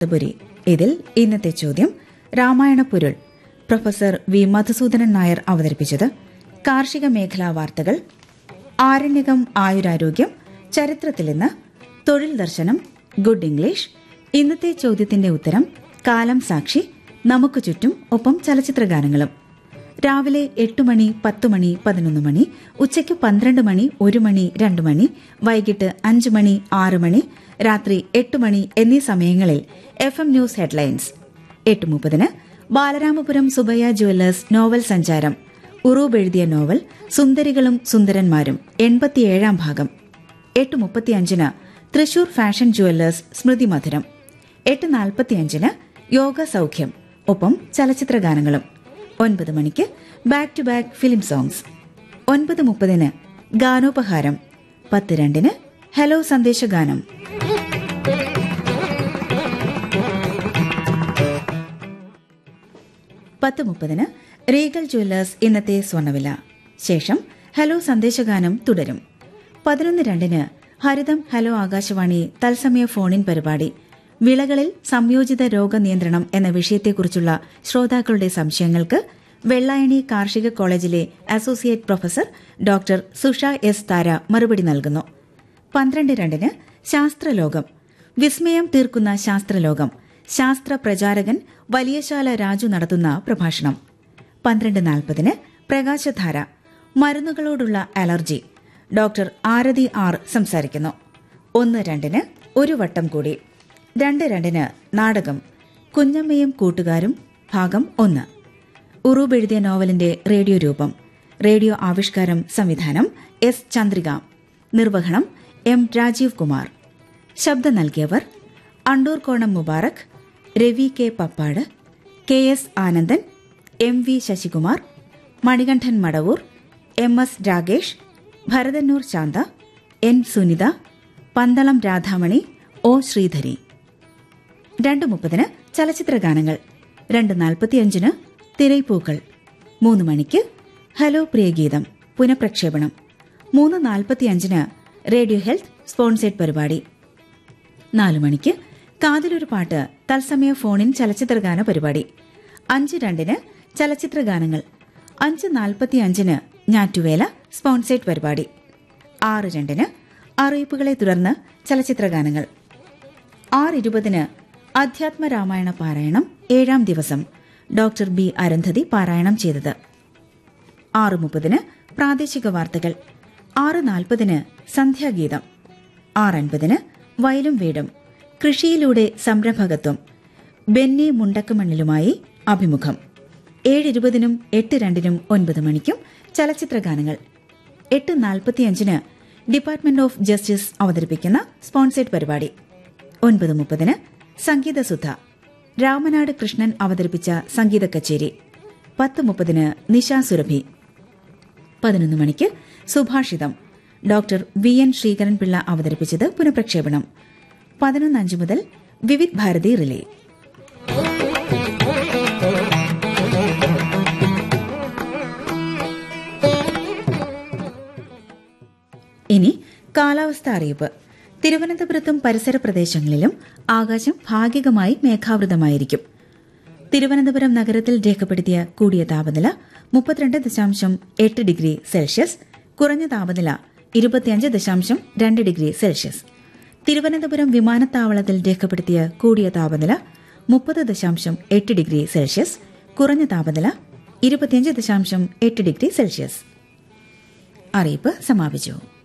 പുരി ഇതിൽ ഇന്നത്തെ ചോദ്യം രാമായണ പൊരുൾ പ്രൊഫസർ വി മധുസൂദനൻ നായർ അവതരിപ്പിച്ചത് കാർഷിക മേഖലാ വാർത്തകൾ ആരണ്യകം ആയുരാരോഗ്യം ചരിത്രത്തിൽ ഇന്ന് തൊഴിൽ ദർശനം ഗുഡ് ഇംഗ്ലീഷ് ഇന്നത്തെ ചോദ്യത്തിന്റെ ഉത്തരം കാലം സാക്ഷി നമുക്ക് ചുറ്റും ഒപ്പം ചലച്ചിത്ര ഗാനങ്ങളും രാവിലെ എട്ട് മണി പത്ത് മണി പതിനൊന്ന് മണി ഉച്ചയ്ക്ക് പന്ത്രണ്ട് മണി ഒരു മണി രണ്ട് മണി വൈകിട്ട് അഞ്ച് മണി ആറ് മണി രാത്രി എട്ട് മണി എന്നീ സമയങ്ങളിൽ എഫ് എം ന്യൂസ് ഹെഡ്ലൈൻസ് എട്ട് മുപ്പതിന് ബാലരാമപുരം സുബയ്യ ജുവല്ലേഴ്സ് നോവൽ സഞ്ചാരം ഉറൂബ് എഴുതിയ നോവൽ സുന്ദരികളും സുന്ദരന്മാരും എൺപത്തിയേഴാം ഭാഗം എട്ട് മുപ്പത്തിയഞ്ചിന് തൃശൂർ ഫാഷൻ ജുവല്ലേഴ്സ് സ്മൃതി മധുരം എട്ട് നാൽപ്പത്തിയഞ്ചിന് യോഗ സൗഖ്യം ഒപ്പം ചലച്ചിത്ര ഗാനങ്ങളും ഒൻപത് മണിക്ക് back to back film songs ഒൻപത് മുപ്പതിന് ഗാനോപഹാരം പത്ത് രണ്ടിന് ഹലോ സന്ദേശഗാനം പത്ത് മുപ്പതിന് റീഗൽ ജ്വല്ലേഴ്സ് ഇന്നത്തെ സ്വർണ്ണവില ശേഷം ഹലോ സന്ദേശഗാനം തുടരും പതിനൊന്ന് രണ്ടിന് ഹരിതം ഹലോ ആകാശവാണി തത്സമയ ഫോണിൻ പരിപാടി വിളകളിൽ സംയോജിത രോഗനിയന്ത്രണം എന്ന വിഷയത്തെക്കുറിച്ചുള്ള ശ്രോതാക്കളുടെ സംശയങ്ങൾക്ക് വെള്ളായണി കാർഷിക കോളേജിലെ associate professor doctor Susha S Thara മറുപടി നൽകുന്നു പന്ത്രണ്ട് രണ്ടിന് ശാസ്ത്രലോകം വിസ്മയം തീർക്കുന്ന ശാസ്ത്രലോകം ശാസ്ത്ര പ്രചാരകൻ വലിയശാല രാജു നടത്തുന്ന പ്രഭാഷണം പന്ത്രണ്ട് നാൽപ്പതിന് പ്രകാശധാര മരുന്നുകളോടുള്ള അലർജി ഡോക്ടർ ആരതി ആർ സംസാരിക്കുന്നു ഒന്ന് രണ്ടിന് ഒരു വട്ടം കൂടി രണ്ട് രണ്ടിന് നാടകം കുഞ്ഞമ്മയും കൂട്ടുകാരും ഭാഗം ഒന്ന് ഉറൂബ് എഴുതിയ നോവലിന്റെ റേഡിയോ രൂപം റേഡിയോ ആവിഷ്കാരം സംവിധാനം എസ് ചന്ദ്രിക നിർവഹണം എം രാജീവ് കുമാർ ശബ്ദം നൽകിയവർ Andoorkonam Mubarak Ravi K Pappad K S Anandan M V Sasikumar Manikandan Madavoor M S Ragesh Bharathannoor Santha N Sunitha Pandalam Radhamani O Sreedhari രണ്ട് മുപ്പതിന് ചലച്ചിത്ര ഗാനങ്ങൾ രണ്ട് നാൽപ്പത്തിയഞ്ചിന് തിരൈപ്പൂക്കൾ മൂന്ന് മണിക്ക് ഹലോ പ്രിയഗീതം പുനഃപ്രക്ഷേപണം മൂന്ന് നാൽപ്പത്തിയഞ്ചിന് റേഡിയോ ഹെൽത്ത് സ്പോൺസേഡ് പരിപാടി നാലു മണിക്ക് കാതിലൊരു പാട്ട് തത്സമയ ഫോണിൻ ചലച്ചിത്രഗാന പരിപാടി അഞ്ച് രണ്ടിന് ചലച്ചിത്ര ഗാനങ്ങൾ അഞ്ച് നാൽപ്പത്തിയഞ്ചിന് ഞാറ്റുവേല സ്പോൺസേഡ് പരിപാടി ആറ് രണ്ടിന് അറിയിപ്പുകളെ തുടർന്ന് ചലച്ചിത്ര ഗാനങ്ങൾ ആറ് ഇരുപതിന് അധ്യാത്മ രാമായണ പാരായണം ഏഴാം ദിവസം ഡോക്ടർ ബി അരന്ധതി പാരായണം ചെയ്തത് ആറ് മുപ്പതിന് പ്രാദേശിക വാർത്തകൾ ആറ് നാൽപ്പതിന് സന്ധ്യാഗീതം ആറ് അൻപതിന് വയലും വീടും കൃഷിയിലൂടെ സംരംഭകത്വം ബെന്നി മുണ്ടക്കമണ്ണിലുമായി അഭിമുഖം ഏഴ് ഇരുപതിനും എട്ട് രണ്ടിനും ഒൻപത് മണിക്കും ചലച്ചിത്ര ഗാനങ്ങൾ എട്ട് നാൽപ്പത്തിയഞ്ചിന് ഡിപ്പാർട്ട്മെന്റ് ഓഫ് ജസ്റ്റിസ് അവതരിപ്പിക്കുന്ന സ്പോൺസേഡ് പരിപാടി ഒൻപത് മുപ്പതിന് സംഗീതസുധ രാമനാട് കൃഷ്ണൻ അവതരിപ്പിച്ച സംഗീത കച്ചേരി പത്ത് മുപ്പതിന് നിശാ സുരഭി പതിനൊന്ന് മണിക്ക് സുഭാഷിതം ഡോക്ടർ വി എൻ ശ്രീകരൻപിള്ള അവതരിപ്പിച്ചത് പുനഃപ്രക്ഷേപണം പതിനൊന്ന് അഞ്ച് മുതൽ വിവിധ് ഭാരതി റിലേ ഇനി കാലാവസ്ഥ അറിയിപ്പ് തിരുവനന്തപുരത്തും പരിസര പ്രദേശങ്ങളിലും ആകാശം ഭാഗികമായി മേഘാവൃതമായിരിക്കും തിരുവനന്തപുരം നഗരത്തിൽ രേഖപ്പെടുത്തിയ കൂടിയ താപനില മുപ്പത്തിരണ്ട് ദശാംശം എട്ട് ഡിഗ്രി സെൽഷ്യസ് കുറഞ്ഞ താപനില ഇരുപത്തിയഞ്ച് ദശാംശം രണ്ട് ഡിഗ്രി സെൽഷ്യസ് തിരുവനന്തപുരം വിമാനത്താവളത്തിൽ രേഖപ്പെടുത്തിയ കൂടിയ താപനില മുപ്പത് ദശാംശം എട്ട് ഡിഗ്രി സെൽഷ്യസ് കുറഞ്ഞ താപനില ഇരുപത്തിയഞ്ച് ദശാംശം എട്ട് ഡിഗ്രി സെൽഷ്യസ് അറിയിപ്പ് സമാപിച്ചു